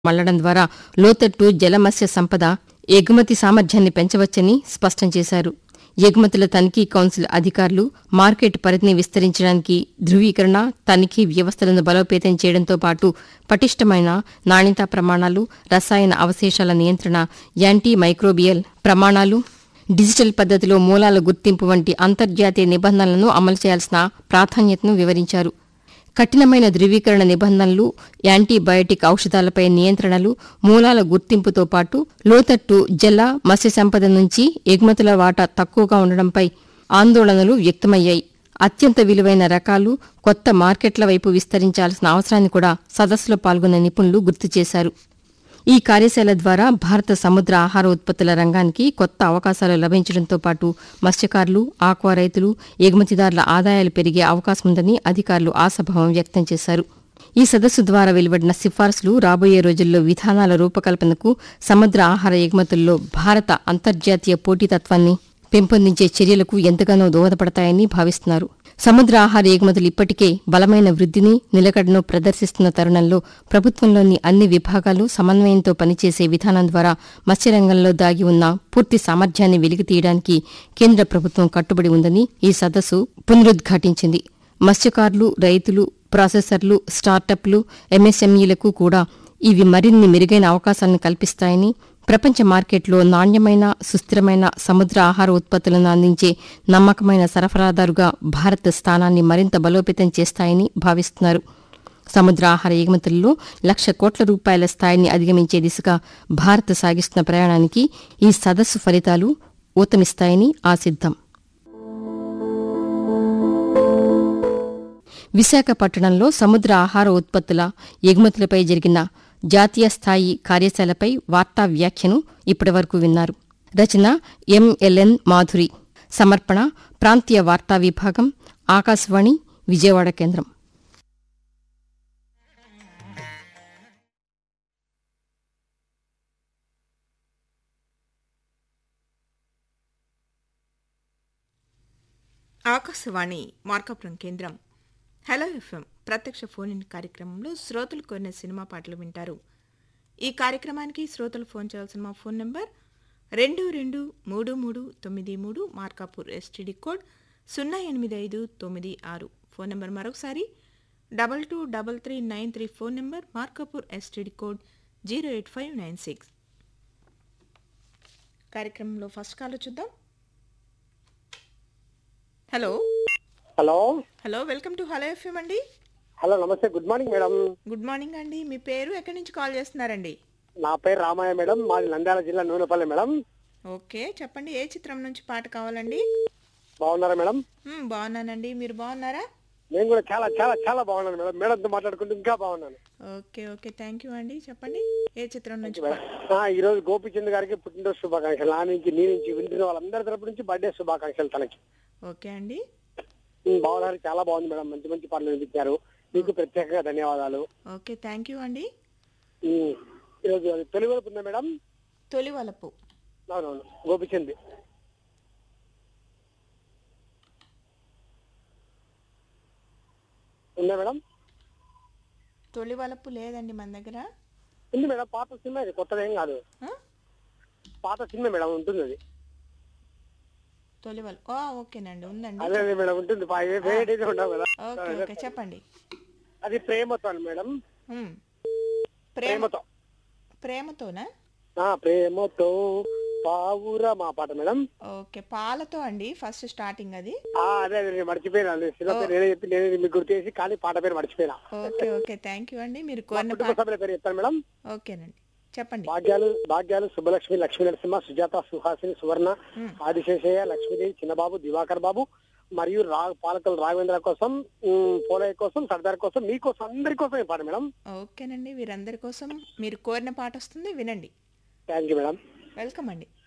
మళ్లడం ద్వారా లోతట్టు జలమత్స్య సంపద ఎగుమతి సామర్థ్యాన్ని పెంచవచ్చని స్పష్టం చేశారు ఎగుమతుల తనిఖీ కౌన్సిల్ అధికారులు మార్కెట్ పరిధిని విస్తరించడానికి ధృవీకరణ తనిఖీ వ్యవస్థలను బలోపేతం చేయడంతో పాటు పటిష్టమైన నాణ్యతా ప్రమాణాలు రసాయన అవశేషాల నియంత్రణ యాంటీ మైక్రోబియల్ ప్రమాణాలు డిజిటల్ పద్ధతిలో మూలాల గుర్తింపు వంటి అంతర్జాతీయ నిబంధనలను అమలు చేయాల్సిన ప్రాధాన్యతను వివరించారు కఠినమైన ధృవీకరణ నిబంధనలు యాంటీబయోటిక్ ఔషధాలపై నియంత్రణలు మూలాల గుర్తింపుతో పాటు లోతట్టు జల మత్స్య సంపద నుంచి ఎగుమతుల వాటా తక్కువగా ఉండడంపై ఆందోళనలు వ్యక్తమయ్యాయి అత్యంత విలువైన రకాలు కొత్త మార్కెట్ల వైపు విస్తరించాల్సిన అవసరాన్ని కూడా సదస్సులో పాల్గొన్న నిపుణులు గుర్తు చేశారు ఈ కార్యశాల ద్వారా భారత సముద్ర ఆహార ఉత్పత్తుల రంగానికి కొత్త అవకాశాలు లభించడంతో పాటు మత్స్యకారులు ఆక్వా రైతులు ఎగుమతిదారుల ఆదాయాలు పెరిగే అవకాశం ఉందని అధికారులు ఆశాభావం వ్యక్తం చేశారు ఈ సదస్సు ద్వారా వెలువడిన సిఫార్సులు రాబోయే రోజుల్లో విధానాల రూపకల్పనకు సముద్ర ఆహార ఎగుమతుల్లో భారత అంతర్జాతీయ పోటీతత్వాన్ని పెంపొందించే చర్యలకు ఎంతగానో దోహదపడతాయని భావిస్తున్నారు సముద్ర ఆహార ఎగుమతులు ఇప్పటికే బలమైన వృద్ధిని నిలకడను ప్రదర్శిస్తున్న తరుణంలో ప్రభుత్వంలోని అన్ని విభాగాలు సమన్వయంతో పనిచేసే విధానం ద్వారా మత్స్యరంగంలో దాగి ఉన్న పూర్తి సామర్థ్యాన్ని వెలికితీయడానికి కేంద్ర ప్రభుత్వం కట్టుబడి ఉందని ఈ సదస్సు పునరుద్ఘాటించింది మత్స్యకారులు రైతులు ప్రాసెసర్లు స్టార్టప్లు ఎంఎస్ఎంఈలకు కూడా ఇవి మరిన్ని మెరుగైన అవకాశాలను కల్పిస్తాయని ప్రపంచ మార్కెట్లో నాణ్యమైన సుస్థిరమైన సముద్ర ఆహార ఉత్పత్తులను అందించే నమ్మకమైన సరఫరాదారుగా భారత్ స్థానాన్ని మరింత బలోపేతం చేస్తాయని భావిస్తున్నారు సముద్ర ఆహార ఎగుమతుల్లో లక్ష కోట్ల రూపాయల స్థాయిని అధిగమించే దిశగా భారత్ సాగిస్తున్న ప్రయాణానికి ఈ సదస్సు ఫలితాలు ఊతమిస్తాయని ఆశిద్దాం విశాఖపట్టణంలో సముద్ర ఆహార ఉత్పత్తుల ఎగుమతులపై జరిగిన జాతీయ స్థాయి కార్యశాలపై వార్తా వ్యాఖ్యను ఇప్పటివరకు విన్నారు రచన ఎంఎల్ఎన్ మాధురి సమర్పణ ప్రాంతీయ వార్తా విభాగం ఆకాశవాణి విజయవాడ కేంద్రం ఆకాశవాణి మార్కాపురం కేంద్రం హలో ఎఫ్ఎం ప్రత్యక్ష ఫోన్ ఇన్ కార్యక్రమంలో శ్రోతలు కోరిన సినిమా పాటలు వింటారు ఈ కార్యక్రమానికి శ్రోతలు ఫోన్ చేయాల్సిన మా ఫోన్ నంబర్ రెండు రెండు మూడు మూడు తొమ్మిది మూడు మార్కాపూర్ ఎస్టీడీ కోడ్ సున్నా ఎనిమిది ఐదు తొమ్మిది ఆరు ఫోన్ నెంబర్ మరొకసారి double two double three nine three phone number Markapur STD code zero eight five nine six కార్యక్రమంలో ఫస్ట్ కాల్ చూద్దాం hello hello hello welcome to hello FM అండి హలో నమస్తే good morning madam good morning అండి మీ పేరు ఎక్కడి నుంచి కాల్ చేస్తున్నారండి నా పేరు రామయ్య మేడం మాది నంద్యాల జిల్లా నూనెపల్లి మేడం ఓకే చెప్పండి ఏ చిత్రం నుంచి పాట కావాలండి బాగున్నారా మేడం మ్మ్, బాగున్నానండి మీరు బాగున్నారా నేను కూడా చాలా చాలా చాలా బాగున్నాను మేడం మేడంతో మాట్లాడుకుంటూ ఇంకా బాగున్నాను ఓకే ఓకే థ్యాంక్ యూ అండి చెప్పండి ఏ చిత్రం నుంచి మేడం. ఆ, ఈ రోజు గోపిచంద్ గారికి పుట్టినరోజు శుభాకాంక్షలు నా నుంచి నీ నుంచి వింటున్న వాళ్ళందరి తరపు నుంచి బర్త్డే శుభాకాంక్షలు తనకి ఓకే అండి ఉమ్, బాగున్నారు చాలా బాగుంది మేడం మంచి మంచి పాటలు వినిపించారు మీకు ప్రత్యేకంగా ధన్యవాదాలు ఓకే థ్యాంక్ యూ అండి ఉమ్, ఈరోజు అది తొలి వరకు ఉందా మేడం తొలి వలపు అవునవును గోపిచంద్ ఉందా మేడం తొలి వలపు లేదండి మన దగ్గర ఉంది మేడం పాత సినిమా ఇది కొత్తది ఏం కాదు ఆ? పాత సినిమా మేడం ఉంటుంది అది తొలి వలపు ఓ, ఓకేనండి ఉందండి అదే అదే మేడం ఉంటుంది పా- ఏ- వేరే అయితే ఉండవు కదా ఓకే ఓకే చెప్పండి అది ప్రేమతో అని మేడం మ్మ్. ప్రేమ ప్రేమతో ప్రేమతోనా ఆ ప్రేమతో పావురా మా పాట మేడం ఓకే పాలతో అండి ఫస్ట్ స్టార్టింగ్ అది ఆ అదే అదే నేను మర్చిపోయినా అది సినిమా పేరు నేనే చెప్పి నేనే మీకు గుర్తు చేసి కానీ పాట పేరు మర్చిపోయినా ఓకే ఓకే థ్యాంక్ యూ అండి మీరు మా కోరిన కుటుంబ పాట సభ్యుల పేరు చెప్తాను మేడం ఓకేనండి చెప్పండి భాగ్యాలు భాగ్యాలు శుభలక్ష్మి లక్ష్మీ నరసింహ సుజాత సుహాసిని సువర్ణ ఆదిశేషయ్య లక్ష్మీదేవి చిన్నబాబు దివాకర్ బాబు మరియు రా పాలకులు రాఘవేంద్ర కోసం ఉమ్, పోలయ్య కోసం సర్దార్ కోసం మీకోసం అందరి కోసం ఈ పాట మేడం ఓకేనండి వీరందరి కోసం మీరు కోరిన పాట వస్తుంది వినండి థ్యాంక్ యూ మేడం వెల్కమ్ అండి